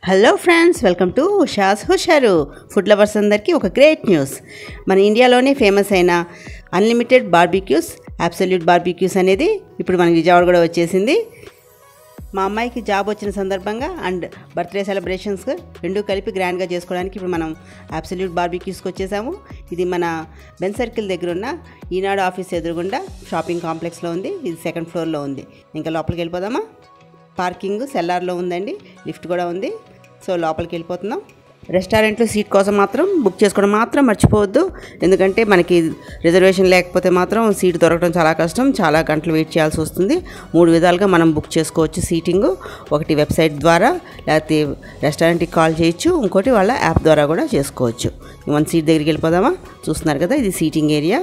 hello friends welcome to Usha's హుషారు food lovers అందరికీ ఒక గ్రేట్ న్యూస్ మన ఇండియాలోనే ఫేమస్ అయిన అన్లిమిటెడ్ బార్బిక్యూస్ అబ్సల్యూట్ బార్బిక్యూస్ అనేది ఇప్పుడు మన విజయవాడ కూడా వచ్చేసింది మా అమ్మాయికి జాబ్ వచ్చిన సందర్భంగా అండ్ బర్త్డే సెలబ్రేషన్స్ రెండు కలిపి గ్రాండ్గా చేసుకోవడానికి ఇప్పుడు మనం అబ్సల్యూట్ బార్బిక్యూస్కి వచ్చేసాము ఇది మన బెన్ సర్కిల్ దగ్గర ఉన్న ఈనాడు ఆఫీస్ ఎదురుగుండా షాపింగ్ కాంప్లెక్స్లో ఉంది ఇది సెకండ్ ఫ్లోర్లో ఉంది ఇంకా లోపలికి వెళ్ళిపోదామా పార్కింగ్ సెల్లార్లో ఉందండి లిఫ్ట్ కూడా ఉంది సో లోపలికి వెళ్ళిపోతున్నాం రెస్టారెంట్లో సీట్ కోసం మాత్రం బుక్ చేసుకోవడం మాత్రం మర్చిపోవద్దు ఎందుకంటే మనకి రిజర్వేషన్ లేకపోతే మాత్రం సీట్ దొరకడం చాలా కష్టం చాలా గంటలు వెయిట్ చేయాల్సి వస్తుంది మూడు విధాలుగా మనం బుక్ చేసుకోవచ్చు సీటింగ్ ఒకటి వెబ్సైట్ ద్వారా లేకపోతే రెస్టారెంట్కి కాల్ చేయొచ్చు ఇంకోటి వాళ్ళ యాప్ ద్వారా కూడా చేసుకోవచ్చు మన సీట్ దగ్గరికి వెళ్ళిపోదామా చూస్తున్నారు కదా ఇది సీటింగ్ ఏరియా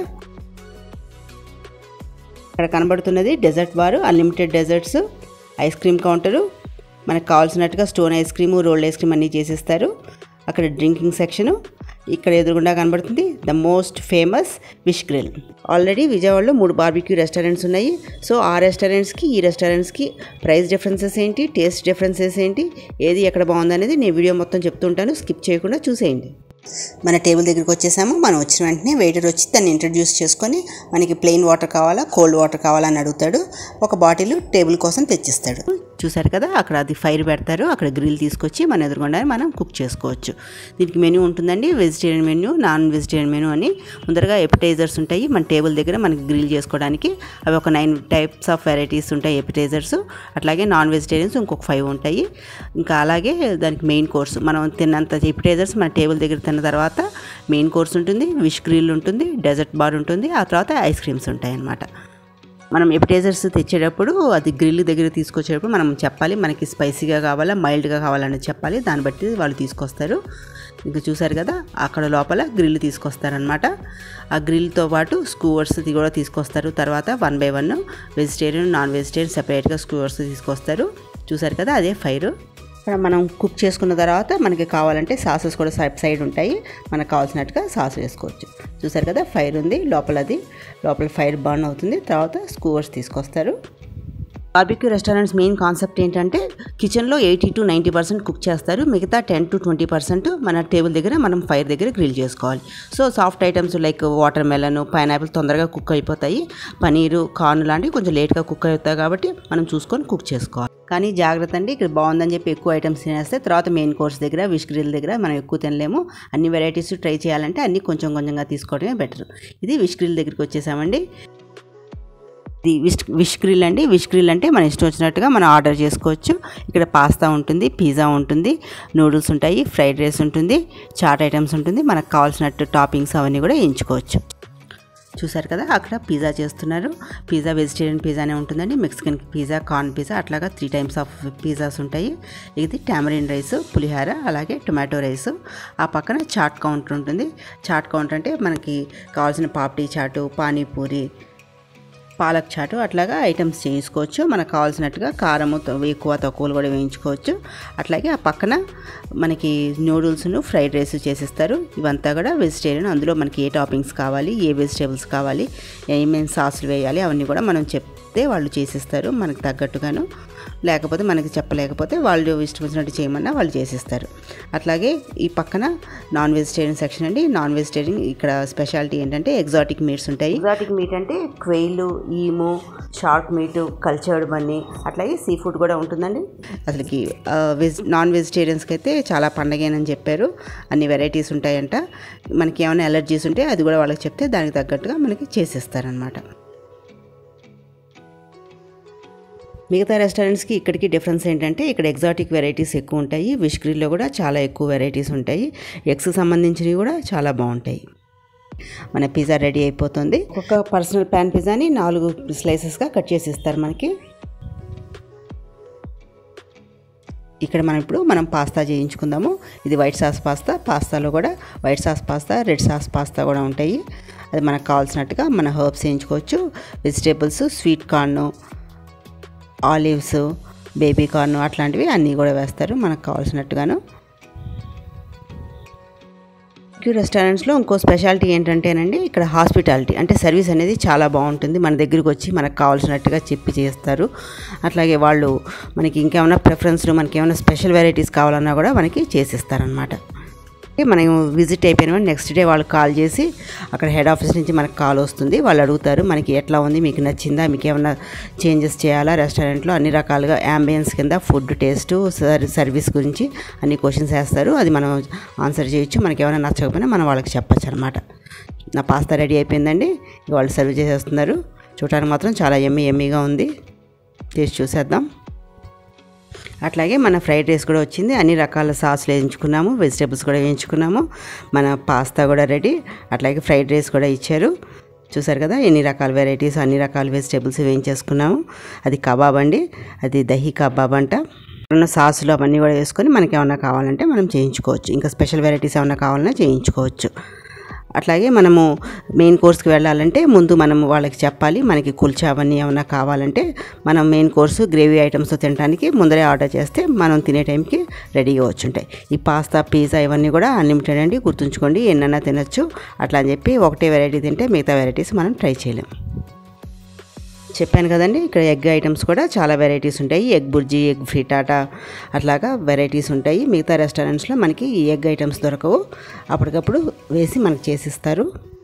ఇక్కడ కనబడుతున్నది dessert bar unlimited desserts ice cream counter మనకు కావాల్సినట్టుగా stone ice cream rolled ice cream అన్నీ చేసిస్తారు అక్కడ డ్రింకింగ్ సెక్షను ఇక్కడ ఎదురుగుండా కనబడుతుంది the most famous Wish Grill already విజయవాడలో మూడు బార్బిక్యూ రెస్టారెంట్స్ ఉన్నాయి సో ఆ రెస్టారెంట్స్కి ఈ రెస్టారెంట్స్కి ప్రైస్ డిఫరెన్సెస్ ఏంటి టేస్ట్ డిఫరెన్సెస్ ఏంటి ఏది ఎక్కడ బాగుందనేది నేను వీడియో మొత్తం చెప్తుంటాను స్కిప్ చేయకుండా చూసేయండి మన టేబుల్ దగ్గరికి వచ్చేసాము మనం వచ్చిన వెంటనే వెయిటర్ వచ్చి దాన్ని ఇంట్రడ్యూస్ చేసుకొని మనకి ప్లెయిన్ వాటర్ కావాలా కోల్డ్ వాటర్ కావాలా అని అడుగుతాడు ఒక బాటిల్ టేబుల్ కోసం తెచ్చిస్తాడు చూసారు కదా అక్కడ అది ఫైర్ పెడతారు అక్కడ గ్రిల్ తీసుకొచ్చి మన ఎదురుగుండా మనం కుక్ చేసుకోవచ్చు దీనికి మెనూ ఉంటుందండి vegetarian menu non vegetarian menu అని ముందరగా ఎపిటైజర్స్ ఉంటాయి మన టేబుల్ దగ్గర మనకి గ్రిల్ చేసుకోవడానికి అవి ఒక నైన్ టైప్స్ ఆఫ్ వెరైటీస్ ఉంటాయి ఎపిటైజర్స్ అట్లాగే నాన్ వెజిటేరియన్స్ ఇంకొక ఫైవ్ ఉంటాయి ఇంకా అలాగే దానికి మెయిన్ కోర్స్ మనం తిన్నంత ఎపిటైజర్స్ మన టేబుల్ దగ్గర తిన్న తర్వాత మెయిన్ కోర్స్ ఉంటుంది విష్ గ్రిల్ ఉంటుంది డెజర్ట్ బార్ ఉంటుంది ఆ తర్వాత ఐస్ క్రీమ్స్ ఉంటాయి అన్నమాట మనం ఎపిటైజర్స్ తెచ్చేటప్పుడు అది గ్రిల్ దగ్గర తీసుకొచ్చేటప్పుడు మనం చెప్పాలి మనకి స్పైసీగా కావాలా మైల్డ్గా కావాలని చెప్పాలి దాన్ని బట్టి వాళ్ళు తీసుకొస్తారు ఇంకా చూసారు కదా అక్కడ లోపల గ్రిల్ తీసుకొస్తారనమాట ఆ గ్రిల్తో పాటు స్కూవర్స్ కూడా తీసుకొస్తారు తర్వాత one by one vegetarian non vegetarian సెపరేట్గా స్కూవర్స్ తీసుకొస్తారు చూసారు కదా అదే ఫైర్ ఇక్కడ మనం కుక్ చేసుకున్న తర్వాత మనకి కావాలంటే సాసెస్ కూడా సైడ్ సైడ్ ఉంటాయి మనకు కావాల్సినట్టుగా సాస్ వేసుకోవచ్చు చూసారు కదా ఫైర్ ఉంది లోపలది లోపల ఫైర్ బర్న్ అవుతుంది తర్వాత స్కూవర్స్ తీసుకొస్తారు బార్బిక్యూ రెస్టారెంట్స్ మెయిన్ కాన్సెప్ట్ ఏంటంటే కిచెన్లో eighty to ninety percent cook చేస్తారు మిగతా టెన్ టు ట్వంటీ పర్సెంట్ మన టేబుల్ దగ్గర మనం ఫైర్ దగ్గర గ్రిల్ చేసుకోవాలి so soft items like watermelon pineapple తొందరగా కుక్ అయిపోతాయి పనీరు కార్న్ లాంటివి కొంచెం లేట్గా కుక్ అవుతాయి కాబట్టి మనం చూసుకొని కుక్ చేసుకోవాలి కానీ జాగ్రత్త అండి ఇక్కడ బాగుందని చెప్పి ఎక్కువ ఐటమ్స్ తినేస్తే తర్వాత మెయిన్ కోర్స్ దగ్గర విష్ గ్రిల్ దగ్గర మనం ఎక్కువ తినలేము అన్ని వెరైటీస్ ట్రై చేయాలంటే అన్ని కొంచెం కొంచెంగా తీసుకోవడమే బెటర్ ఇది విష్ గ్రిల్ దగ్గరికి వచ్చేసామండి ఇది విష్ విష్ గ్రిల్ అండి విష్ గ్రిల్ అంటే మన ఇష్టం వచ్చినట్టుగా మనం ఆర్డర్ చేసుకోవచ్చు ఇక్కడ పాస్తా ఉంటుంది పిజ్జా ఉంటుంది నూడిల్స్ ఉంటాయి ఫ్రైడ్ రైస్ ఉంటుంది చాట్ ఐటమ్స్ ఉంటుంది మనకు కావాల్సినట్టు టాపింగ్స్ అవన్నీ కూడా ఎంచుకోవచ్చు చూసారు కదా అక్కడ పిజ్జా చేస్తున్నారు పిజ్జా వెజిటేరియన్ పిజ్జానే ఉంటుందండి మెక్సికన్ పిజ్జా కార్న్ పిజ్జా అట్లాగా త్రీ టైమ్స్ ఆఫ్ పిజ్జాస్ ఉంటాయి ఇది టామరిన్ రైస్ పులిహార అలాగే టొమాటో రైస్ ఆ పక్కన చాట్ కౌంటర్ ఉంటుంది చాట్ కౌంటర్ అంటే మనకి కావాల్సిన పాప్టీ చాటు పానీపూరి పాలక్ చాటు అట్లాగా ఐటమ్స్ చేసుకోవచ్చు మనకు కావాల్సినట్టుగా కారము ఎక్కువ తక్కువలు కూడా వేయించుకోవచ్చు అట్లాగే ఆ పక్కన మనకి నూడిల్స్ను ఫ్రైడ్ రైస్ చేసిస్తారు ఇవంతా కూడా వెజిటేరియన్ అందులో మనకి ఏ టాపింగ్స్ కావాలి ఏ వెజిటేబుల్స్ కావాలి ఏమేమి సాసులు వేయాలి అవన్నీ కూడా మనం చెప్తే వాళ్ళు చేసిస్తారు మనకు తగ్గట్టుగాను లేకపోతే మనకి చెప్పలేకపోతే వాళ్ళు ఇష్టం వచ్చినట్టు చేయమన్నా వాళ్ళు చేసిస్తారు అట్లాగే ఈ పక్కన నాన్ వెజిటేరియన్ సెక్షన్ అండి నాన్ వెజిటేరియన్ ఇక్కడ స్పెషాలిటీ ఏంటంటే ఎగ్జాటిక్ మీట్స్ ఉంటాయి ఎగ్జాటిక్ మీట్ అంటే quail emu shark meat cultured bunny అట్లాగే సీ ఫుడ్ కూడా ఉంటుందండి అసలుకి వెజ్ నాన్ వెజిటేరియన్స్కి అయితే చాలా పండగేనని చెప్పారు అన్ని వెరైటీస్ ఉంటాయంట మనకి ఏమైనా ఎలర్జీస్ ఉంటే అది కూడా వాళ్ళకి చెప్తే దానికి తగ్గట్టుగా మనకి చేసిస్తారనమాట మిగతా రెస్టారెంట్స్కి ఇక్కడికి డిఫరెన్స్ ఏంటంటే ఇక్కడ ఎగ్జాటిక్ వెరైటీస్ ఎక్కువ ఉంటాయి విష్ గ్రిల్లో కూడా చాలా ఎక్కువ వెరైటీస్ ఉంటాయి ఎగ్స్కి సంబంధించినవి కూడా చాలా బాగుంటాయి మన పిజ్జా రెడీ అయిపోతుంది ఒక పర్సనల్ ప్యాన్ పిజ్జాని నాలుగు స్లైసెస్గా కట్ చేసి ఇస్తారు మనకి ఇక్కడ మనం ఇప్పుడు మనం పాస్తా చేయించుకుందాము ఇది వైట్ సాస్ పాస్తా పాస్తాలో కూడా white sauce pasta red sauce pasta కూడా ఉంటాయి అది మనకు కావాల్సినట్టుగా మన హర్బ్స్ వేయించుకోవచ్చు vegetables sweet corn olives baby corn అట్లాంటివి అన్నీ కూడా వేస్తారు మనకు కావాల్సినట్టుగాను క్యూ రెస్టారెంట్స్లో ఇంకో స్పెషాలిటీ ఏంటంటేనండి ఇక్కడ హాస్పిటాలిటీ అంటే సర్వీస్ అనేది చాలా బాగుంటుంది మన దగ్గరికి వచ్చి మనకు కావాల్సినట్టుగా చెప్పి చేస్తారు అట్లాగే వాళ్ళు మనకి ఇంకేమైనా ప్రిఫరెన్స్లు మనకి ఏమైనా స్పెషల్ వెరైటీస్ కావాలన్నా కూడా మనకి చేసిస్తారనమాట మనం విజిట్ అయిపోయిన నెక్స్ట్ డే వాళ్ళు కాల్ చేసి అక్కడ హెడ్ ఆఫీస్ నుంచి మనకు కాల్ వస్తుంది వాళ్ళు అడుగుతారు మనకి ఎట్లా ఉంది మీకు నచ్చిందా మీకు ఏమైనా చేంజెస్ చేయాలా రెస్టారెంట్లో అన్ని రకాలుగా యాంబియన్స్ కింద ఫుడ్ టేస్ట్ సర్వీస్ గురించి అన్ని క్వశ్చన్స్ వేస్తారు అది మనం ఆన్సర్ చేయొచ్చు మనకి ఏమైనా నచ్చకపోయినా మనం వాళ్ళకి చెప్పచ్చు అనమాట నా పాస్తా రెడీ అయిపోయిందండి వాళ్ళు సర్వ్ చేసేస్తున్నారు చూడటానికి మాత్రం చాలా ఎమ్మి ఎమ్మిగా ఉంది టేస్ట్ చూసేద్దాం అట్లాగే మన ఫ్రైడ్ రైస్ కూడా వచ్చింది అన్ని రకాల సాస్లు వేయించుకున్నాము వెజిటేబుల్స్ కూడా వేయించుకున్నాము మన పాస్తా కూడా రెడీ అట్లాగే ఫ్రైడ్ రైస్ కూడా ఇచ్చారు చూసారు కదా ఎన్ని రకాల వెరైటీస్ అన్ని రకాల వెజిటేబుల్స్ వేయించేసుకున్నాము అది కబాబ్ అండి అది దహీ కబాబ్ అంట ఉన్న సాసులు అవన్నీ కూడా వేసుకొని మనకి ఏమన్నా కావాలంటే మనం చేయించుకోవచ్చు ఇంకా స్పెషల్ వెరైటీస్ ఏమన్నా కావాలన్నా చేయించుకోవచ్చు అట్లాగే మనము మెయిన్ కోర్స్కి వెళ్ళాలంటే ముందు మనం వాళ్ళకి చెప్పాలి మనకి కుల్చా అవన్నీ ఏమైనా కావాలంటే మనం మెయిన్ కోర్సు గ్రేవీ ఐటమ్స్ తినడానికి ముందరే ఆర్డర్ చేస్తే మనం తినే టైంకి రెడీగా వచ్చుంటాయి ఈ పాస్తా పిజ్జా ఇవన్నీ కూడా అన్లిమిటెడ్ అండి గుర్తుంచుకోండి ఎన్నైనా తినొచ్చు అట్లా అని చెప్పి ఒకటే వెరైటీ తింటే మిగతా వెరైటీస్ మనం ట్రై చేయలేం చెప్పాను కదండి ఇక్కడ ఎగ్ ఐటమ్స్ కూడా చాలా వెరైటీస్ ఉంటాయి ఎగ్ బుర్జీ ఎగ్ ఫ్రిటాటా అట్లాగా వెరైటీస్ ఉంటాయి మిగతా రెస్టారెంట్స్లో మనకి ఈ ఎగ్ ఐటమ్స్ దొరకవు అప్పటికప్పుడు వేసి మనకి చేసిస్తారు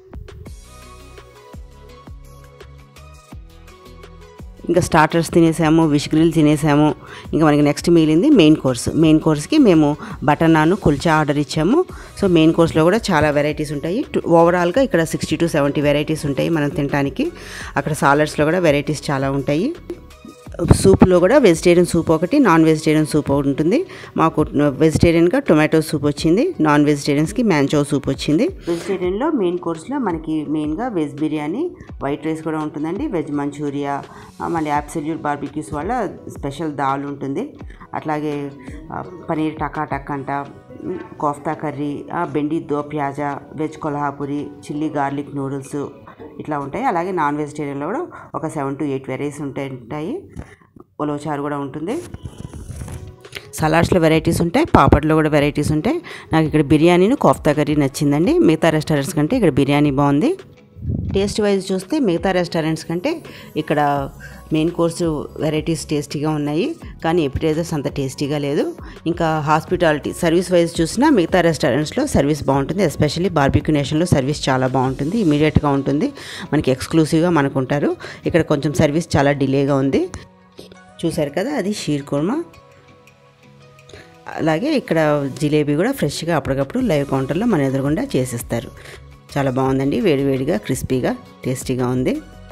ఇంకా స్టార్టర్స్ తినేసాము విష్ గ్రిల్ తినేసాము ఇంకా మనకి నెక్స్ట్ మిగిలింది మెయిన్ కోర్స్ మెయిన్ కోర్స్కి మేము బటర్ నాన్ కుల్చా ఆర్డర్ ఇచ్చాము సో మెయిన్ కోర్స్లో కూడా చాలా వెరైటీస్ ఉంటాయి ఓవరాల్గా ఇక్కడ సిక్స్టీ టు సెవెంటీ వెరైటీస్ ఉంటాయి మనం తినడానికి అక్కడ సాలడ్స్లో కూడా వెరైటీస్ చాలా ఉంటాయి సూప్లో కూడా వెజిటేరియన్ సూప్ ఒకటి నాన్ వెజిటేరియన్ సూప్ ఒకటి ఉంటుంది మాకు వెజిటేరియన్గా టొమాటో సూప్ వచ్చింది నాన్ వెజిటేరియన్స్కి మ్యాంచో సూప్ వచ్చింది వెజిటేరియన్లో మెయిన్ కోర్స్లో మనకి మెయిన్గా వెజ్ బిర్యానీ వైట్ రైస్ కూడా ఉంటుందండి వెజ్ మంచూరియా మళ్ళీ అబ్సల్యూట్ బార్బిక్యూస్ వల్ల స్పెషల్ దాల్ ఉంటుంది అట్లాగే పనీర్ టకా టక్ అంట kofta curry bhindi do pyaza veg Kolhapuri chilli garlic noodles ఇట్లా ఉంటాయి అలాగే నాన్ వెజిటేరియన్లో కూడా ఒక సెవెన్ టు ఎయిట్ వెరైటీస్ ఉంటాయి ఉంటాయి ఉలవచారు కూడా ఉంటుంది సలాడ్స్లో వెరైటీస్ ఉంటాయి పాపడ్లో కూడా వెరైటీస్ ఉంటాయి నాకు ఇక్కడ బిర్యానీని కోఫ్తా కర్రీ నచ్చిందండి మిగతా రెస్టారెంట్స్ కంటే ఇక్కడ బిర్యానీ బాగుంది టేస్ట్ వైజ్ చూస్తే మిగతా రెస్టారెంట్స్ కంటే ఇక్కడ మెయిన్ కోర్సు వెరైటీస్ టేస్టీగా ఉన్నాయి కానీ ఎపిటైజర్స్ అంత టేస్టీగా లేదు ఇంకా హాస్పిటాలిటీ సర్వీస్ వైజ్ చూసినా మిగతా రెస్టారెంట్స్లో సర్వీస్ బాగుంటుంది ఎస్పెషల్లీ బార్బిక్యూ నేషన్లో సర్వీస్ చాలా బాగుంటుంది ఇమీడియట్గా ఉంటుంది మనకి ఎక్స్క్లూసివ్గా మనకు ఉంటారు ఇక్కడ కొంచెం సర్వీస్ చాలా డిలేగా ఉంది చూసారు కదా అది షీర్ కుర్మా అలాగే ఇక్కడ జిలేబీ కూడా ఫ్రెష్గా అప్పటికప్పుడు లైవ్ కౌంటర్లో మన ఎదురుగుండా చేసిస్తారు చాలా బాగుందండి వేడివేడిగా క్రిస్పీగా టేస్టీగా ఉంది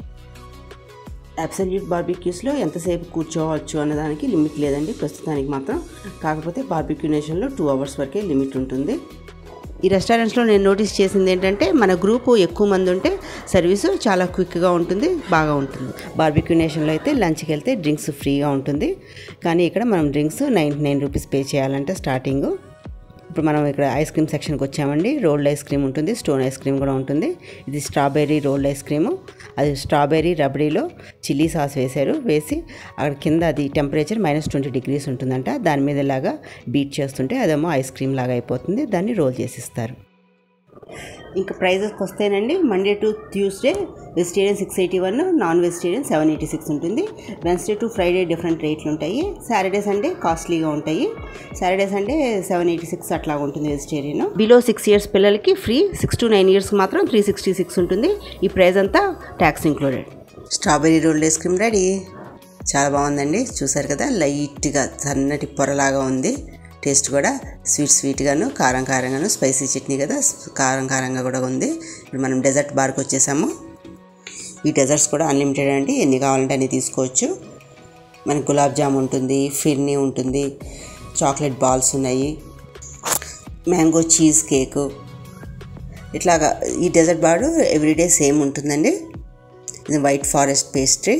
అబ్సల్యూట్ బార్బిక్యూస్లో ఎంతసేపు కూర్చోవచ్చు అన్నదానికి లిమిట్ లేదండి ప్రస్తుతానికి మాత్రం కాకపోతే బార్బిక్యూ నేషన్లో టూ అవర్స్ వరకే లిమిట్ ఉంటుంది ఈ రెస్టారెంట్స్లో నేను నోటీస్ చేసింది ఏంటంటే మన గ్రూపు ఎక్కువ మంది ఉంటే సర్వీసు చాలా క్విక్గా ఉంటుంది బాగా ఉంటుంది బార్బిక్యూ నేషన్లో అయితే లంచ్కి వెళ్తే డ్రింక్స్ ఫ్రీగా ఉంటుంది కానీ ఇక్కడ మనం drinks ninety nine rupees pay చేయాలంటే స్టార్టింగ్ ఇప్పుడు మనం ఇక్కడ ఐస్ క్రీమ్ సెక్షన్కి వచ్చామండి రోల్డ్ ఐస్ క్రీమ్ ఉంటుంది స్టోన్ ఐస్ క్రీమ్ కూడా ఉంటుంది ఇది స్ట్రాబెర్రీ రోల్డ్ ఐస్ క్రీము అది స్ట్రాబెర్రీ రబడీలో చిల్లీ సాస్ వేశారు వేసి అక్కడ కింద అది టెంపరేచర్ మైనస్ ట్వంటీ డిగ్రీస్ ఉంటుందంట దాని మీద ఇలాగా బీట్ చేస్తుంటే అదేమో ఐస్ క్రీమ్ లాగా అయిపోతుంది దాన్ని రోల్ చేసిస్తారు ఇంకా ప్రైజెస్కి వస్తేనండి Monday to Tuesday vegetarian six eighty one non vegetarian seven eighty six ఉంటుంది వెన్స్డే టు ఫ్రైడే డిఫరెంట్ రేట్లు ఉంటాయి సాటర్డే సండే కాస్ట్లీగా ఉంటాయి Saturday Sunday seven eighty six అట్లా ఉంటుంది వెజిటేరియన్ బిలో సిక్స్ ఇయర్స్ పిల్లలకి ఫ్రీ సిక్స్ టు నైన్ ఇయర్స్కి మాత్రం త్రీ సిక్స్టీ సిక్స్ ఉంటుంది ఈ ప్రైస్ అంతా tax included strawberry rolled ice cream ready చాలా బాగుందండి చూసారు కదా లైట్గా సన్నటి పొరలాగా ఉంది టేస్ట్ కూడా స్వీట్ స్వీట్గాను కారం కారంగాను స్పైసీ చట్నీ కదా కారం కారంగా కూడా ఉంది ఇప్పుడు మనం డెజర్ట్ బార్కి వచ్చేసాము ఈ డెజర్ట్స్ కూడా అన్లిమిటెడ్ అండి ఎన్ని కావాలంటే అన్ని తీసుకోవచ్చు మనకి గులాబ్ జామ్ ఉంటుంది ఫిర్నీ ఉంటుంది చాక్లెట్ బాల్స్ ఉన్నాయి మ్యాంగో చీజ్ కేకు ఇట్లాగా ఈ డెజర్ట్ బార్ ఎవ్రీడే సేమ్ ఉంటుందండి ఇది వైట్ ఫారెస్ట్ పేస్ట్రీ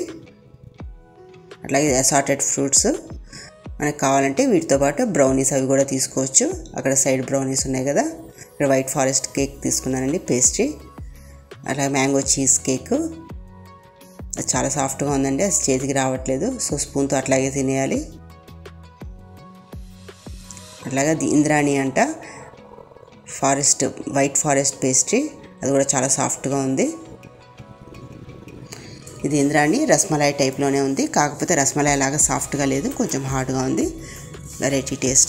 అట్లాగే అసార్టెడ్ ఫ్రూట్స్ మనకు కావాలంటే వీటితో పాటు బ్రౌనీస్ అవి కూడా తీసుకోవచ్చు అక్కడ సైడ్ బ్రౌనీస్ ఉన్నాయి కదా ఇక్కడ వైట్ ఫారెస్ట్ కేక్ తీసుకున్నానండి పేస్ట్రీ అలాగే మ్యాంగో చీజ్ కేక్ అది చాలా సాఫ్ట్గా ఉందండి అది చేతికి రావట్లేదు సో స్పూన్తో అట్లాగే తినేయాలి అట్లాగే అది ఇంద్రాణి అంట ఫారెస్ట్ వైట్ ఫారెస్ట్ పేస్ట్రీ అది కూడా చాలా సాఫ్ట్గా ఉంది ఇది ఇంద్రాణి రస్మలాయ్ టైప్లోనే ఉంది కాకపోతే రస్మలాయ్ లాగా సాఫ్ట్గా లేదు కొంచెం హార్డ్గా ఉంది వెరైటీ టేస్ట్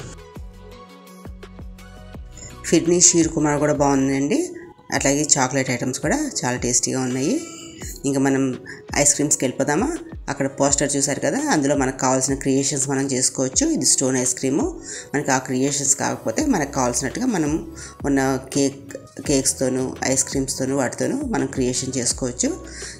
ఫిర్నీ షీర్ కుమార్ కూడా బాగుందండి అట్లాగే చాక్లెట్ ఐటమ్స్ కూడా చాలా టేస్టీగా ఉన్నాయి ఇంకా మనం ఐస్ క్రీమ్స్కి వెళ్ళిపోదామా అక్కడ పోస్టర్ చూసారు కదా అందులో మనకు కావాల్సిన క్రియేషన్స్ మనం చేసుకోవచ్చు ఇది స్టోన్ ఐస్ క్రీము మనకి ఆ క్రియేషన్స్ కాకపోతే మనకు కావాల్సినట్టుగా మనం ఉన్న కేక్ కేక్స్తోను ఐస్ క్రీమ్స్తోను వాటితోనూ మనం క్రియేషన్ చేసుకోవచ్చు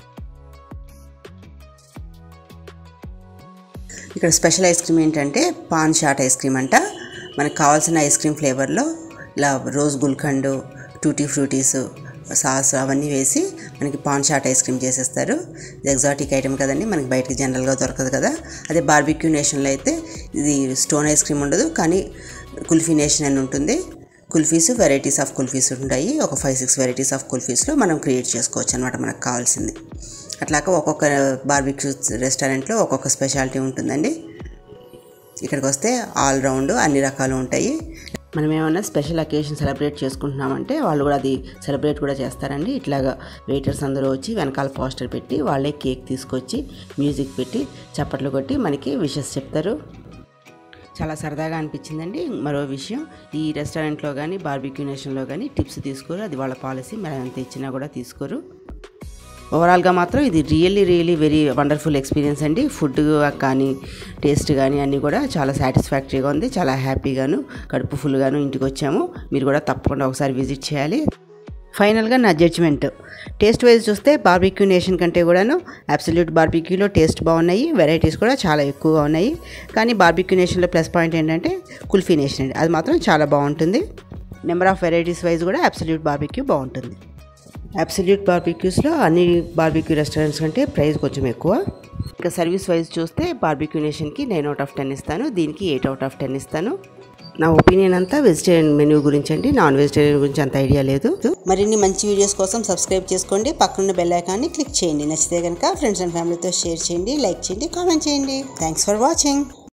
ఇక్కడ స్పెషల్ ఐస్ క్రీమ్ ఏంటంటే పాన్ షాట్ ఐస్ క్రీమ్ అంట మనకు కావాల్సిన ఐస్ క్రీమ్ ఫ్లేవర్లో ఇలా rose gulkand tutti fruttis sauce అవన్నీ వేసి మనకి పాన్ షాట్ ఐస్ క్రీమ్ చేసేస్తారు ఇది ఎగ్జాటిక్ ఐటమ్ కదండి మనకి బయటకి జనరల్గా దొరకదు కదా అదే బార్బిక్యూ నేషన్లో అయితే ఇది స్టోన్ ఐస్ క్రీమ్ ఉండదు కానీ కుల్ఫీ నేషన్ అని ఉంటుంది కుల్ఫీస్ వెరైటీస్ ఆఫ్ కుల్ఫీస్ ఉంటాయి ఒక ఫైవ్ సిక్స్ వెరైటీస్ ఆఫ్ కుల్ఫీస్లో మనం క్రియేట్ చేసుకోవచ్చు అనమాట మనకు కావాల్సింది అట్లాగా ఒక్కొక్క బార్బిక్యూ రెస్టారెంట్లో ఒక్కొక్క స్పెషాలిటీ ఉంటుందండి ఇక్కడికి వస్తే ఆల్ రౌండ్ అన్ని రకాలు ఉంటాయి మనం ఏమైనా స్పెషల్ అకేషన్ సెలబ్రేట్ చేసుకుంటున్నామంటే వాళ్ళు కూడా అది సెలబ్రేట్ కూడా చేస్తారండి ఇట్లాగా వెయిటర్స్ అందరూ వచ్చి వెనకాల పోస్టర్ పెట్టి వాళ్ళే కేక్ తీసుకొచ్చి మ్యూజిక్ పెట్టి చప్పట్లు కొట్టి మనకి విషెస్ చెప్తారు చాలా సరదాగా అనిపించిందండి మరో విషయం ఈ రెస్టారెంట్లో కానీ బార్బిక్యూ నేషన్లో కానీ టిప్స్ తీసుకోరు అది వాళ్ళ పాలసీ మనం ఎంత ఇచ్చినా కూడా తీసుకోరు ఓవరాల్గా మాత్రం ఇది really really very wonderful experience అండి ఫుడ్ కానీ టేస్ట్ కానీ అన్నీ కూడా చాలా సాటిస్ఫాక్టరీగా ఉంది చాలా హ్యాపీగాను కడుపు ఫుల్గాను ఇంటికి వచ్చాము మీరు కూడా తప్పకుండా ఒకసారి విజిట్ చేయాలి ఫైనల్గా నా జడ్జిమెంట్ టేస్ట్ వైజ్ చూస్తే బార్బిక్యూ నేషన్ కంటే కూడాను అబ్సల్యూట్ బార్బిక్యూలో టేస్ట్ బాగున్నాయి వెరైటీస్ కూడా చాలా ఎక్కువగా ఉన్నాయి కానీ బార్బిక్యూ నేషన్లో ప్లస్ పాయింట్ ఏంటంటే కుల్ఫీ నేషన్ అండి అది మాత్రం చాలా బాగుంటుంది నెంబర్ ఆఫ్ వెరైటీస్ వైజ్ కూడా అబ్సల్యూట్ బార్బిక్యూ బాగుంటుంది అబ్సల్యూట్ బార్బిక్యూస్లో అన్ని బార్బిక్యూ రెస్టారెంట్స్ కంటే ప్రైస్ కొంచెం ఎక్కువ ఇంకా సర్వీస్ వైజ్ చూస్తే బార్బిక్యూ నేషన్కి నైన్ అవుట్ ఆఫ్ టెన్ ఇస్తాను దీనికి ఎయిట్ అవుట్ ఆఫ్ టెన్ ఇస్తాను నా ఒపీనియన్ అంతా వెజిటేరియన్ మెనూ గురించి అండి నాన్ వెజిటేరియన్ గురించి అంత ఐడియా లేదు మరిన్ని మంచి వీడియోస్ కోసం సబ్స్క్రైబ్ చేసుకోండి పక్కనున్న బెల్ ఐకాన్ని క్లిక్ చేయండి నచ్చితే కనుక ఫ్రెండ్స్ అండ్ ఫ్యామిలీతో షేర్ చేయండి లైక్ చేయండి కామెంట్ చేయండి థ్యాంక్స్ ఫర్ వాచింగ్